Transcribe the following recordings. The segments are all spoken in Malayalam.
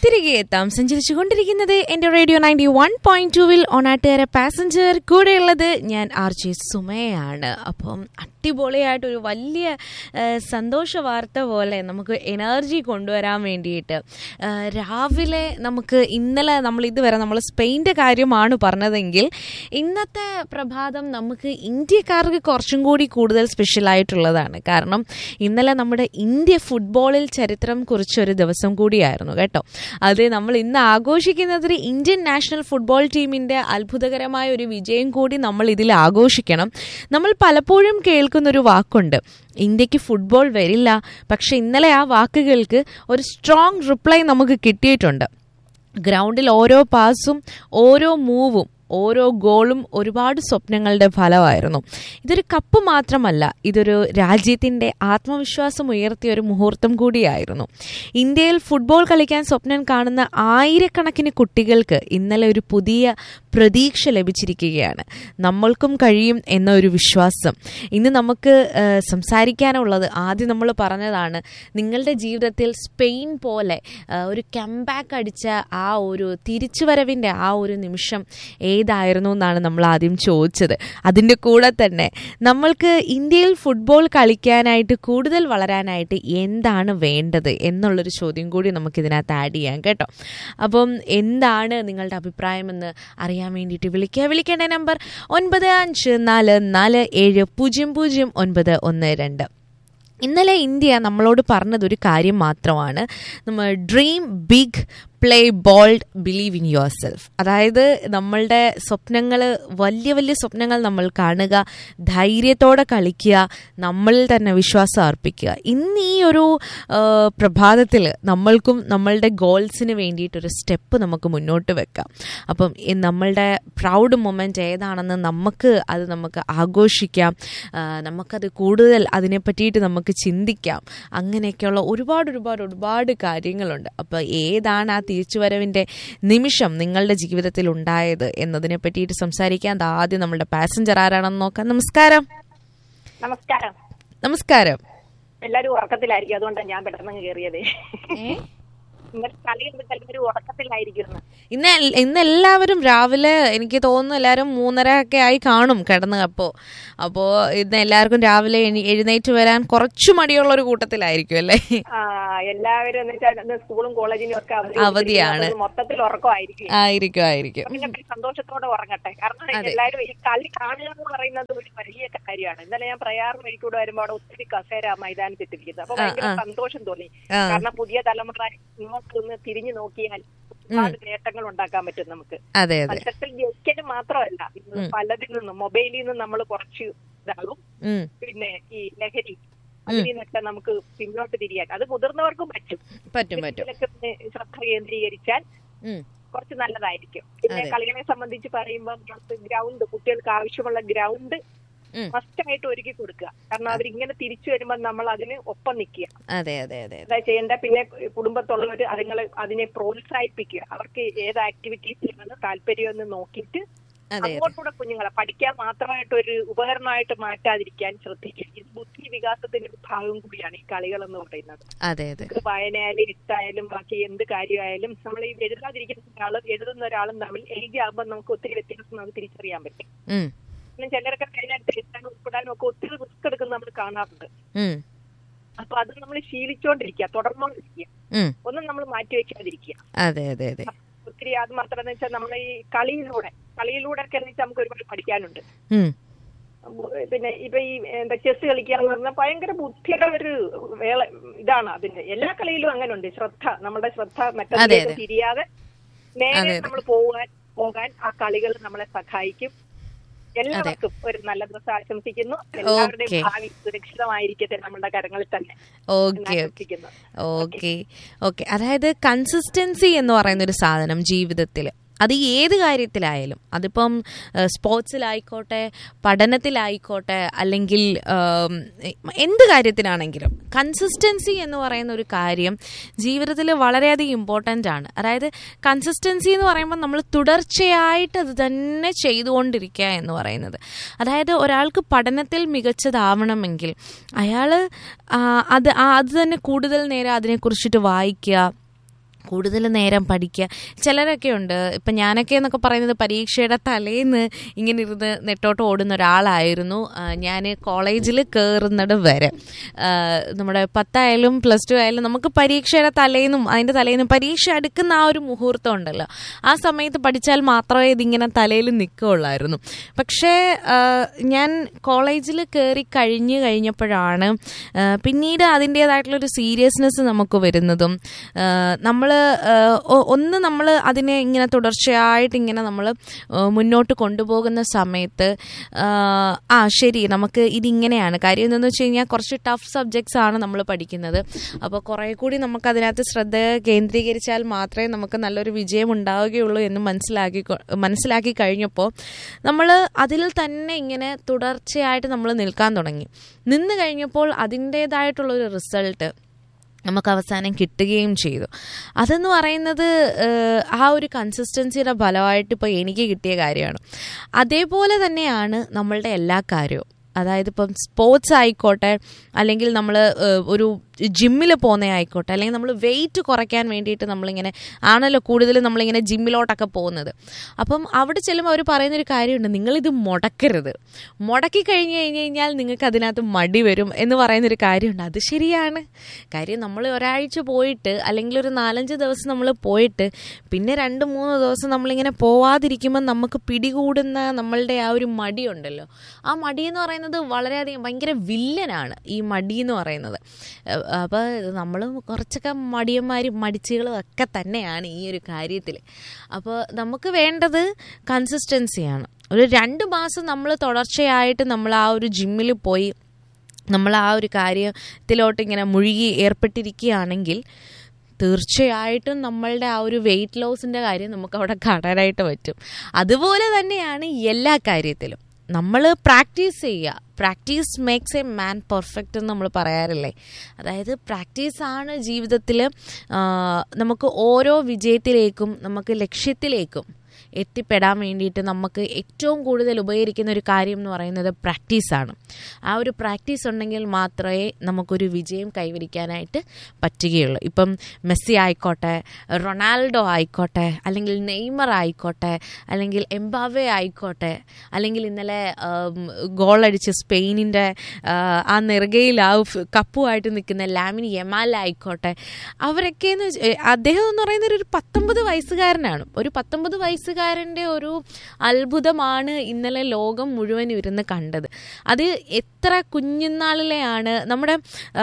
തിരികെ എത്താം സഞ്ചരിച്ചുകൊണ്ടിരിക്കുന്നത് എന്റെ റേഡിയോ നയൻറ്റി വൺ പോയിന്റ് ടുവിൽ ഓണാട്ടുകാര പാസഞ്ചർ കൂടെയുള്ളത് ഞാൻ ആർ ജെ സുമയാണ് അപ്പം അടിപൊളിയായിട്ട് ഒരു വലിയ ആ, സന്തോഷ വാർത്ത പോലെ നമുക്ക് എനർജി കൊണ്ടുവരാൻ വേണ്ടിയിട്ട് ആ, രാവിലെ നമുക്ക് ഇന്നലെ നമ്മൾ ഇതുവരെ നമ്മൾ സ്പെയിൻ്റെ കാര്യമാണ് പറഞ്ഞതെങ്കിൽ ഇന്നത്തെ പ്രഭാതം നമുക്ക് ഇന്ത്യക്കാർക്ക് കുറച്ചും കൂടി കൂടുതൽ സ്പെഷ്യൽ ആയിട്ടുള്ളതാണ് കാരണം ഇന്നലെ നമ്മുടെ ഇന്ത്യ ഫുട്ബോളിൽ ചരിത്രം കുറിച്ചൊരു ദിവസം കൂടിയായിരുന്നു കേട്ടോ അത് നമ്മൾ ഇന്ന് ആഘോഷിക്കുന്നത് ഒരു ഇന്ത്യൻ നാഷണൽ ഫുട്ബോൾ ടീമിന്റെ അത്ഭുതകരമായ ഒരു വിജയം കൂടി നമ്മൾ ഇതിൽ ആഘോഷിക്കണം നമ്മൾ പലപ്പോഴും കേൾക്കുന്ന ഒരു വാക്കുണ്ട് ഇന്ത്യക്ക് ഫുട്ബോൾ വരില്ല പക്ഷെ ഇന്നലെ ആ വാക്കുകൾക്ക് ഒരു സ്ട്രോങ് റിപ്ലൈ നമുക്ക് കിട്ടിയിട്ടുണ്ട് ഗ്രൗണ്ടിൽ ഓരോ പാസും ഓരോ മൂവും ഓരോ ഗോളും ഒരുപാട് സ്വപ്നങ്ങളുടെ ഫലമായിരുന്നു ഇതൊരു കപ്പ് മാത്രമല്ല ഇതൊരു രാജ്യത്തിൻ്റെ ആത്മവിശ്വാസം ഉയർത്തിയ ഒരു മുഹൂർത്തം കൂടിയായിരുന്നു ഇന്ത്യയിൽ ഫുട്ബോൾ കളിക്കാൻ സ്വപ്നം കാണുന്ന ആയിരക്കണക്കിന് കുട്ടികൾക്ക് ഇന്നലെ ഒരു പുതിയ പ്രതീക്ഷ ലഭിച്ചിരിക്കുകയാണ് നമ്മൾക്കും കഴിയും എന്ന ഒരു വിശ്വാസം ഇന്ന് നമുക്ക് ആ, സംസാരിക്കാനുള്ളത് ആദ്യം നമ്മൾ പറഞ്ഞതാണ് നിങ്ങളുടെ ജീവിതത്തിൽ സ്പെയിൻ പോലെ ആ, ഒരു കംബാക്ക് അടിച്ച ആ ഒരു തിരിച്ചുവരവിൻ്റെ ആ ഒരു നിമിഷം ഏതായിരുന്നു എന്നാണ് നമ്മൾ ആദ്യം ചോദിച്ചത് അതിൻ്റെ കൂടെ തന്നെ നമ്മൾക്ക് ഇന്ത്യയിൽ ഫുട്ബോൾ കളിക്കാനായിട്ട് കൂടുതൽ വളരാനായിട്ട് എന്താണ് വേണ്ടത് എന്നുള്ളൊരു ചോദ്യം കൂടി നമുക്കിതിനകത്ത് ആഡ് ചെയ്യാം കേട്ടോ അപ്പം എന്താണ് നിങ്ങളുടെ അഭിപ്രായമെന്ന് അറിയാൻ വേണ്ടിയിട്ട് വിളിക്കുക വിളിക്കേണ്ട നമ്പർ ഒൻപത് അഞ്ച് നാല് നാല് ഏഴ് പൂജ്യം പൂജ്യം ഒൻപത് ഒന്ന് രണ്ട് ഇന്നലെ ഇന്ത്യ നമ്മളോട് പറഞ്ഞതൊരു കാര്യം മാത്രമാണ് നമ്മൾ dream big play bold believe in yourself അതായത് നമ്മളുടെ സ്വപ്നങ്ങൾ വലിയ വലിയ സ്വപ്നങ്ങൾ നമ്മൾ കാണുക ധൈര്യത്തോടെ കളിക്കുക നമ്മളിൽ തന്നെ വിശ്വാസം അർപ്പിക്കുക ഇന്ന് ഈ ഒരു പ്രഭാതത്തിൽ നമ്മൾക്കും നമ്മളുടെ ഗോൾസിന് വേണ്ടിയിട്ടൊരു സ്റ്റെപ്പ് നമുക്ക് മുന്നോട്ട് വെക്കാം അപ്പം ഈ നമ്മളുടെ പ്രൗഡ് മൊമെൻ്റ് ഏതാണെന്ന് നമുക്ക് അത് നമുക്ക് ആഘോഷിക്കാം ആ, നമുക്കത് കൂടുതൽ അതിനെ പറ്റിയിട്ട് നമുക്ക് ചിന്തിക്കാം അങ്ങനെയൊക്കെയുള്ള ഒരുപാട് ഒരുപാട് ഒരുപാട് കാര്യങ്ങളുണ്ട് അപ്പോൾ ഏതാണ് ആ തിരിച്ചുവരവിൻ്റെ നിമിഷം നിങ്ങളുടെ ജീവിതത്തിൽ ഉണ്ടായത് എന്നതിനെ പറ്റിയിട്ട് സംസാരിക്കാൻ ദാ ആദ്യം നമ്മുടെ പാസഞ്ചർ ആരാണെന്ന് നോക്കാം നമസ്കാരം നമസ്കാരം നമസ്കാരം എല്ലാരും ഉറക്കത്തിലായിരിക്കും അതുകൊണ്ടാണ് ഞാൻ പെട്ടെന്ന് കയറിയത് ഇന്നലെ കളി കണ്ടിട്ട് എല്ലാവരും ഉറക്കത്തിലായിരിക്കുന്നു ഇന്ന് എൽ- ഇന്ന് എല്ലാവരും രാവിലെ എനിക്ക് തോന്നുന്നു എല്ലാവരും മൂന്നര ഒക്കെ ആയി കാണും കിടന്ന് അപ്പോൾ അപ്പോൾ ഇന്ന് എല്ലാവർക്കും രാവിലെ എണി- എഴുന്നേറ്റ് വരാൻ കുറച്ചു മടിയുള്ള ഒരു കൂട്ടത്തിലായിരിക്കും അല്ലേ ആ എല്ലാവരും എന്ന് വെച്ചാൽ ഇന്ന് സ്കൂളും കോളേജിനും ഒക്കെ അവധി അവധിയാണ്. കൊടുത്തിരിക്കുന്നത്. മൊത്തത്തിൽ ഉറക്കമായിരിക്കും ആയിരിക്കും ആയിരിക്കും പിന്നെ അവര് സന്തോഷത്തോടെ ഉറങ്ങട്ടെ കാരണം എല്ലാവരും ഈ കളി കാണുക എന്ന് പറയുന്നത് ഒരു വലിയ കാര്യമാണ് ഇന്നലെ ഞാൻ പ്രയാർ വഴിക്കൂടെ വരുമ്പോ അവിടെ ഒത്തിരി കസേര മൈതാനത്ത് ഇട്ടിരിക്കുന്നത് അപ്പൊ ഭയങ്കര സന്തോഷം തോന്നി ആ. കാരണം പുതിയ തലമുറ ഇങ്ങോട്ട് ഒന്ന് തിരിഞ്ഞു നോക്കിയാൽ ഒരുപാട് നേട്ടങ്ങൾ ഉണ്ടാക്കാൻ പറ്റും നമുക്ക് അതെ അതെ മത്സരത്തിൽ ജയിക്കൽ മാത്രമല്ല ഇന്ന് പലതിൽ നിന്നും മൊബൈലിൽ നിന്ന് നമ്മൾ കുറച്ച് ഇതാകും ഉം. പിന്നെ ഈ ലഹരി അതിൽ നിന്നൊക്കെ നമുക്ക് പിന്നോട്ട് തിരിയാൻ അത് മുതിർന്നവർക്കും പറ്റും പറ്റും പറ്റും ഇതിലൊക്കെ ഒന്ന് ശ്രദ്ധ കേന്ദ്രീകരിച്ചാൽ ഉം. കുറച്ച് നല്ലതായിരിക്കും പിന്നെ അതെ. കളികളെ സംബന്ധിച്ച് പറയുമ്പോൾ ഗ്രൗണ്ട് കുട്ടികൾക്ക് ആവശ്യമുള്ള ഗ്രൗണ്ട് ഉം. മസ്റ്റായിട്ട് ഒരുക്കി കൊടുക്കുക കാരണം അവരിങ്ങനെ തിരിച്ചു വരുമ്പോൾ നമ്മൾ അതിന് ഒപ്പം നിൽക്കുക അതെ അതെ അതെ അതെ എന്താ ചെയ്യേണ്ട പിന്നെ കുടുംബത്തുള്ളവർ അതുങ്ങളെ അതിനെ പ്രോത്സാഹിപ്പിക്കുക അവർക്ക് ഏത് ആക്ടിവിറ്റീസിലാണ് താല്പര്യം എന്ന് നോക്കിയിട്ട് അതെ അങ്ങോട്ടൂടെ കുഞ്ഞുങ്ങളെ പഠിക്കാൻ മാത്രമായിട്ട് ഒരു ഉപകരണമായിട്ട് മാറ്റാതിരിക്കാൻ ശ്രദ്ധിക്കുക ഇത് ബുദ്ധി വികാസത്തിന്റെ ഒരു ഭാഗം കൂടിയാണ് ഈ കളികൾ എന്ന് പറയുന്നത് അതെ അതെ ഇത് വായനയായാലും എഴുത്തായാലും ബാക്കി എന്ത് കാര്യമായാലും നമ്മൾ ഈ എഴുതാതിരിക്കുന്ന ഒരാളും എഴുതുന്ന ഒരാളും തമ്മിൽ എഴുതിയാകുമ്പോൾ നമുക്ക് ഒത്തിരി വ്യത്യാസം നമുക്ക് തിരിച്ചറിയാൻ പറ്റും ഉം. പിന്നെ ചിലരൊക്കെ കഴിഞ്ഞാൽ എഴുതാനും ഉൾപ്പെടാനും ഒക്കെ ഒത്തിരി റിസ്ക് എടുക്കുന്ന നമ്മൾ കാണാറുണ്ട് ഉം. അപ്പൊ അത് നമ്മൾ ശീലിച്ചുകൊണ്ടിരിക്കുക തുടർന്നുകൊണ്ടിരിക്കുക ഉം. ഒന്നും നമ്മൾ മാറ്റി വെക്കാതിരിക്കുക അതെ അതെ അതെ ഒത്തിരി അത് മാത്രമെന്ന് വെച്ചാൽ നമ്മൾ ഈ കളിയിലൂടെ കളിയിലൂടെ ഒക്കെ എന്ന് വെച്ചാൽ നമുക്ക് ഒരുപാട് പഠിക്കാനുണ്ട് ഉം. പിന്നെ ഇപ്പൊ ഈ എന്താ ചെസ് കളിക്കുക എന്ന് പറഞ്ഞാൽ ഭയങ്കര ബുദ്ധിയുടെ ഒരു വേള ഇതാണ് അതിന്റെ എല്ലാ കളിയിലും അങ്ങനെ ഉണ്ട് ശ്രദ്ധ നമ്മുടെ ശ്രദ്ധ മറ്റൊന്നിലേക്ക് തിരിയാതെ നേരെ നമ്മൾ പോകാൻ പോകാൻ ആ കളികൾ നമ്മളെ സഹായിക്കും എല്ലാവർക്കും ഒരു നല്ല ദിവസം ആശംസിക്കുന്നു എല്ലാവരുടെയും ഭാവി സുരക്ഷിതമായിരിക്കട്ടെ നമ്മുടെ കരങ്ങളിൽ തന്നെ ഓക്കെ ആശംസിക്കുന്നു ഓക്കെ ഓക്കെ അതായത് കൺസിസ്റ്റൻസി എന്ന് പറയുന്ന ഒരു സാധനം ജീവിതത്തിൽ അത് ഏത് കാര്യത്തിലായാലും അതിപ്പം ഏഹ്, സ്പോർട്സിലായിക്കോട്ടെ പഠനത്തിലായിക്കോട്ടെ അല്ലെങ്കിൽ ആം, എന്ത് കാര്യത്തിനാണെങ്കിലും കൺസിസ്റ്റൻസി എന്ന് പറയുന്ന ഒരു കാര്യം ജീവിതത്തിൽ വളരെയധികം ഇമ്പോർട്ടൻ്റ് ആണ് അതായത് കൺസിസ്റ്റൻസി എന്ന് പറയുമ്പോൾ നമ്മൾ തുടർച്ചയായിട്ട് അത് തന്നെ ചെയ്തുകൊണ്ടിരിക്കുക എന്ന് പറയുന്നത് അതായത് ഒരാൾക്ക് പഠനത്തിൽ മികച്ചതാവണമെങ്കിൽ അയാൾ അത് ആ- അത് തന്നെ കൂടുതൽ നേരം അതിനെക്കുറിച്ചിട്ട് വായിക്കുക കൂടുതൽ നേരം പഠിക്കുക ചിലരൊക്കെ ഉണ്ട് ഇപ്പം ഞാനൊക്കെ എന്നൊക്കെ പറയുന്നത് പരീക്ഷയുടെ തലേന്ന് ഇങ്ങനെ ഇരുന്ന് നെട്ടോട്ട് ഓടുന്ന ഒരാളായിരുന്നു ഞാൻ കോളേജിൽ കയറുന്നത് വരെ ആ, നമ്മുടെ പത്തായാലും പ്ലസ് ടു ആയാലും നമുക്ക് പരീക്ഷയുടെ തലേന്നും അതിൻ്റെ തലേന്നും പരീക്ഷ അടുക്കുന്ന ആ ഒരു മുഹൂർത്തം ഉണ്ടല്ലോ ആ സമയത്ത് പഠിച്ചാൽ മാത്രമേ ഇതിങ്ങനെ തലയിൽ നിൽക്കുകയുള്ളായിരുന്നു പക്ഷേ ആ, ഞാൻ കോളേജിൽ കയറി കഴിഞ്ഞ് കഴിഞ്ഞപ്പോഴാണ് ആ, പിന്നീട് അതിൻ്റേതായിട്ടുള്ളൊരു സീരിയസ്നെസ് നമുക്ക് വരുന്നതും നമ്മൾ ഒന്ന് നമ്മൾ അതിനെ ഇങ്ങനെ തുടർച്ചയായിട്ട് ഇങ്ങനെ നമ്മൾ മുന്നോട്ട് കൊണ്ടുപോകുന്ന സമയത്ത് ആ, ആ ശരി നമുക്ക് ഇതിങ്ങനെയാണ് കാര്യം എന്തെന്ന് വെച്ച് കഴിഞ്ഞാൽ കുറച്ച് ടഫ് സബ്ജക്ട്സ് ആണ് നമ്മൾ പഠിക്കുന്നത് അപ്പോൾ കുറേ കൂടി നമുക്ക് അതിനകത്ത് ശ്രദ്ധ കേന്ദ്രീകരിച്ചാൽ മാത്രമേ നമുക്ക് നല്ലൊരു വിജയം ഉണ്ടാവുകയുള്ളൂ എന്ന് മനസ്സിലാക്കി കൊ- മനസ്സിലാക്കി കഴിഞ്ഞപ്പോൾ നമ്മൾ അതിൽ തന്നെ ഇങ്ങനെ തുടർച്ചയായിട്ട് നമ്മൾ നിൽക്കാൻ തുടങ്ങി നിന്ന് കഴിഞ്ഞപ്പോൾ അതിൻ്റേതായിട്ടുള്ളൊരു റിസൾട്ട് നമുക്ക് അവസാനം കിട്ടുകയും ചെയ്തു അതെന്ന് പറയുന്നത് ഏഹ്, ആ ഒരു കൺസിസ്റ്റൻസിയുടെ ഫലമായിട്ട് ഇപ്പോൾ എനിക്ക് കിട്ടിയ കാര്യമാണ് അതേപോലെ തന്നെയാണ് നമ്മളുടെ എല്ലാ കാര്യവും അതായത് ഇപ്പം സ്പോർട്സ് ആയിക്കോട്ടെ അല്ലെങ്കിൽ നമ്മൾ ഒരു ജിമ്മിൽ പോകുന്ന ആയിക്കോട്ടെ അല്ലെങ്കിൽ നമ്മൾ വെയിറ്റ് കുറയ്ക്കാൻ വേണ്ടിയിട്ട് നമ്മളിങ്ങനെ ആണല്ലോ കൂടുതൽ നമ്മളിങ്ങനെ ജിമ്മിലോട്ടൊക്കെ പോകുന്നത് അപ്പം അവിടെ ചെല്ലുമ്പോൾ അവർ പറയുന്നൊരു കാര്യമുണ്ട് നിങ്ങളിത് മുടക്കരുത് മുടക്കി കഴിഞ്ഞ് കഴിഞ്ഞ് കഴിഞ്ഞാൽ നിങ്ങൾക്ക് അതിനകത്ത് മടി വരും എന്ന് പറയുന്നൊരു കാര്യമുണ്ട് അത് ശരിയാണ് കാര്യം നമ്മൾ ഒരാഴ്ച പോയിട്ട് അല്ലെങ്കിൽ ഒരു നാലഞ്ച് ദിവസം നമ്മൾ പോയിട്ട് പിന്നെ രണ്ട് മൂന്ന് ദിവസം നമ്മളിങ്ങനെ പോവാതിരിക്കുമ്പോൾ നമുക്ക് പിടികൂടുന്ന നമ്മളുടെ ആ ഒരു മടിയുണ്ടല്ലോ ആ മടി എന്ന് പറയുന്നത് വളരെയധികം ഭയങ്കര വില്ലനാണ് ഈ മടി എന്ന് പറയുന്നത് അപ്പോൾ നമ്മൾ കുറച്ചൊക്കെ മടിയന്മാരും മടിച്ചുകളും ഒക്കെ തന്നെയാണ് ഈ ഒരു കാര്യത്തിൽ അപ്പോൾ നമുക്ക് വേണ്ടത് കൺസിസ്റ്റൻസിയാണ് ഒരു രണ്ട് മാസം നമ്മൾ തുടർച്ചയായിട്ട് നമ്മൾ ആ ഒരു ജിമ്മിൽ പോയി നമ്മൾ ആ ഒരു കാര്യത്തിലോട്ട് ഇങ്ങനെ മുഴുകി ഏർപ്പെട്ടിരിക്കുകയാണെങ്കിൽ തീർച്ചയായിട്ടും നമ്മളുടെ ആ ഒരു വെയിറ്റ് ലോസിൻ്റെ കാര്യം നമുക്ക് അവിടെ കാണാനായിട്ട് പറ്റും അതുപോലെ തന്നെയാണ് എല്ലാ കാര്യത്തിലും നമ്മൾ പ്രാക്ടീസ് ചെയ്യുക practice makes a man perfect എന്ന് നമ്മൾ പറയാറില്ലേ അതായത് പ്രാക്ടീസാണ് ജീവിതത്തിൽ നമുക്ക് ഓരോ വിജയത്തിലേക്കും നമുക്ക് ലക്ഷ്യത്തിലേക്കും എത്തിപ്പെടാൻ വേണ്ടിയിട്ട് നമുക്ക് ഏറ്റവും കൂടുതൽ ഉപകരിക്കുന്ന ഒരു കാര്യം എന്ന് പറയുന്നത് പ്രാക്ടീസാണ് ആ ഒരു പ്രാക്ടീസ് ഉണ്ടെങ്കിൽ മാത്രമേ നമുക്കൊരു വിജയം കൈവരിക്കാനായിട്ട് പറ്റുകയുള്ളൂ ഇപ്പം മെസ്സി ആയിക്കോട്ടെ റൊണാൾഡോ ആയിക്കോട്ടെ അല്ലെങ്കിൽ നെയ്മർ ആയിക്കോട്ടെ അല്ലെങ്കിൽ എംബാവെ ആയിക്കോട്ടെ അല്ലെങ്കിൽ ഇന്നലെ ഗോളടിച്ച് സ്പെയിനിൻ്റെ ആ നെറുകയിൽ ആ ഫ് കപ്പുമായിട്ട് നിൽക്കുന്ന ലാമിനി യമാൽ ആയിക്കോട്ടെ അവരൊക്കെ എന്ന് വെച്ച് അദ്ദേഹം എന്ന് പറയുന്നത് ഒരു പത്തൊമ്പത് വയസ്സുകാരനാണ് ഒരു പത്തൊമ്പത് വയസ്സുകാരൻ്റെ ഒരു അത്ഭുതമാണ് ഇന്നലെ ലോകം മുഴുവൻ ഇരുന്ന് കണ്ടത് അത് എത്ര കുഞ്ഞുനാളിലെയാണ് നമ്മുടെ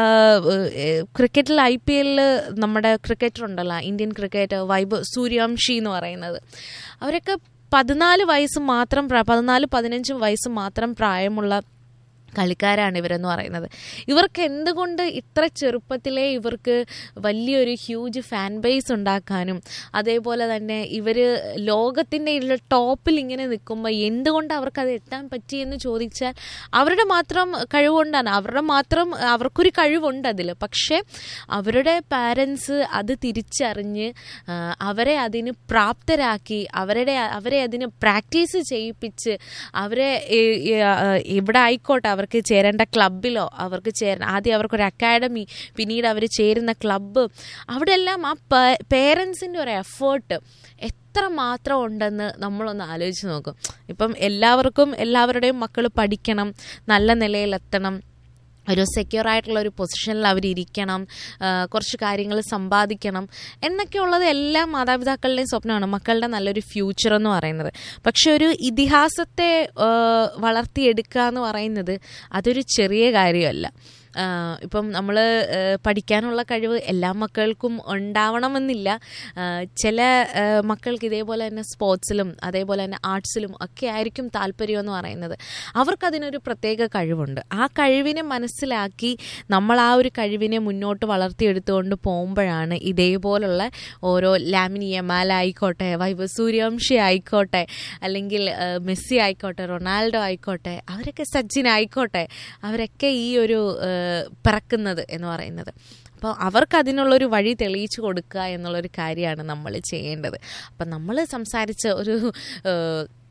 ക്രിക്കറ്റിൽ ഐ പി എല്ലിൽ നമ്മുടെ ക്രിക്കറ്റർ ഉണ്ടല്ലോ ഇന്ത്യൻ ക്രിക്കറ്റ് വൈബ് സൂര്യവംശി എന്ന് പറയുന്നത് അവരൊക്കെ പതിനാല് വയസ്സ് മാത്രം പ്രാ- പതിനാല് പതിനഞ്ച് വയസ്സ് മാത്രം പ്രായമുള്ള കളിക്കാരാണ് ഇവരെന്ന് പറയുന്നത് ഇവർക്ക് എന്തുകൊണ്ട് ഇത്ര ചെറുപ്പത്തിലേ ഇവർക്ക് വലിയൊരു ഹ്യൂജ് ഫാൻ ബേസ് ഉണ്ടാക്കാനും അതേപോലെ തന്നെ ഇവർ ലോകത്തിൻ്റെ ഇതിൽ ടോപ്പിൽ ഇങ്ങനെ നിൽക്കുമ്പോൾ എന്തുകൊണ്ട് അവർക്ക് അത് എത്താൻ പറ്റിയെന്ന് ചോദിച്ചാൽ അവരുടെ മാത്രം കഴിവുകൊണ്ടാണ് അവരുടെ മാത്രം അവർക്കൊരു കഴിവുണ്ട് അതിൽ പക്ഷേ അവരുടെ പാരൻസ് അത് തിരിച്ചറിഞ്ഞ് ആ, അവരെ അതിന് പ്രാപ്തരാക്കി അവരുടെ അവരെ അതിന് പ്രാക്ടീസ് ചെയ്യിപ്പിച്ച് അവരെ ഏ- ഏ- ആ, ഇവിടെ ആയിക്കോട്ടെ അവർക്ക് ചേരേണ്ട ക്ലബിലോ അവർക്ക് ചേരാൻ ആദ്യം അവർക്കൊരു അക്കാഡമി പിന്നീട് അവർ ചേരുന്ന ക്ലബ്ബ് അവിടെ എല്ലാം ആ പേരൻസിൻ്റെ ഒരു എഫേർട്ട് എത്ര മാത്രം ഉണ്ടെന്ന് നമ്മളൊന്ന് ആലോചിച്ച് നോക്കും ഇപ്പം എല്ലാവർക്കും എല്ലാവരുടെയും മക്കൾ പഠിക്കണം നല്ല നിലയിലെത്തണം ഒരു സെക്യൂർ ആയിട്ടുള്ള ഒരു പൊസിഷനിൽ അവരിയ്ക്കണം ആ, കുറച്ച് കാര്യങ്ങൾ സമ്പാദിക്കണം എന്നൊക്കെ ഉള്ളത് എല്ലാ മാതാപിതാക്കളുടെയും സ്വപ്നമാണ് മക്കളുടെ നല്ലൊരു ഫ്യൂച്ചർ എന്ന് പറയുന്നത് പക്ഷെ ഒരു ഇതിഹാസത്തെ ആ, വളർത്തിയെടുക്കുക എന്ന് പറയുന്നത് അതൊരു ചെറിയ കാര്യമല്ല ആ, ഇപ്പം നമ്മൾ പഠിക്കാനുള്ള കഴിവ് എല്ലാ മക്കൾക്കും ഉണ്ടാവണമെന്നില്ല ആ, ചില ആ, മക്കൾക്ക് ഇതേപോലെ തന്നെ സ്പോർട്സിലും അതേപോലെ തന്നെ ആർട്സിലും ഒക്കെ ആയിരിക്കും താല്പര്യം എന്ന് പറയുന്നത് അവർക്കതിനൊരു പ്രത്യേക കഴിവുണ്ട് ആ കഴിവിനെ മനസ്സിലാക്കി നമ്മൾ ആ ഒരു കഴിവിനെ മുന്നോട്ട് വളർത്തിയെടുത്തുകൊണ്ട് പോകുമ്പോഴാണ് ഇതേപോലുള്ള ഓരോ ലാമിനി യമാൽ ആയിക്കോട്ടെ വൈഭവ് സൂര്യവംശി ആയിക്കോട്ടെ അല്ലെങ്കിൽ ആ, മെസ്സി ആയിക്കോട്ടെ റൊണാൾഡോ ആയിക്കോട്ടെ അവരൊക്കെ സച്ചിൻ ആയിക്കോട്ടെ അവരൊക്കെ ഈ ഒരു ആ, പിറക്കുന്നത് എന്ന് പറയുന്നത് അപ്പോൾ അവർക്ക് അതിനുള്ളൊരു വഴി തെളിയിച്ചു കൊടുക്കുക എന്നുള്ളൊരു കാര്യമാണ് നമ്മൾ ചെയ്യേണ്ടത് അപ്പം നമ്മൾ സംസാരിച്ച ഒരു ആ,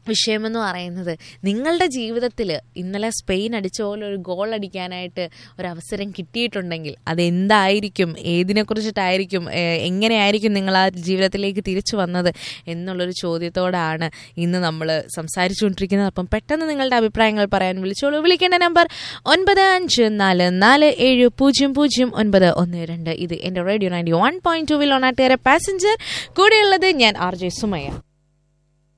വിഷയമെന്ന് പറയുന്നത് നിങ്ങളുടെ ജീവിതത്തിൽ ഇന്നലെ സ്പെയിൻ അടിച്ച പോലെ ഒരു ഗോൾ അടിക്കാനായിട്ട് ഒരു അവസരം കിട്ടിയിട്ടുണ്ടെങ്കിൽ അതെന്തായിരിക്കും ഏതിനെക്കുറിച്ചിട്ടായിരിക്കും ഏഹ്, എങ്ങനെയായിരിക്കും നിങ്ങൾ ആ ജീവിതത്തിലേക്ക് തിരിച്ചു വന്നത് എന്നുള്ളൊരു ചോദ്യത്തോടാണ് ഇന്ന് നമ്മൾ സംസാരിച്ചുകൊണ്ടിരിക്കുന്നത് അപ്പം പെട്ടെന്ന് നിങ്ങളുടെ അഭിപ്രായങ്ങൾ പറയാൻ വിളിച്ചോളൂ വിളിക്കേണ്ട നമ്പർ ഒൻപത് അഞ്ച് നാല് നാല് ഏഴ് പൂജ്യം പൂജ്യം ഒൻപത് ഒന്ന് രണ്ട് ഇത് എൻ്റെ radio ninety one point two വിൽ ഓണാട്ടുകാരെ പാസഞ്ചർ കൂടെയുള്ളത് ഞാൻ ആർ ജെ സുമയ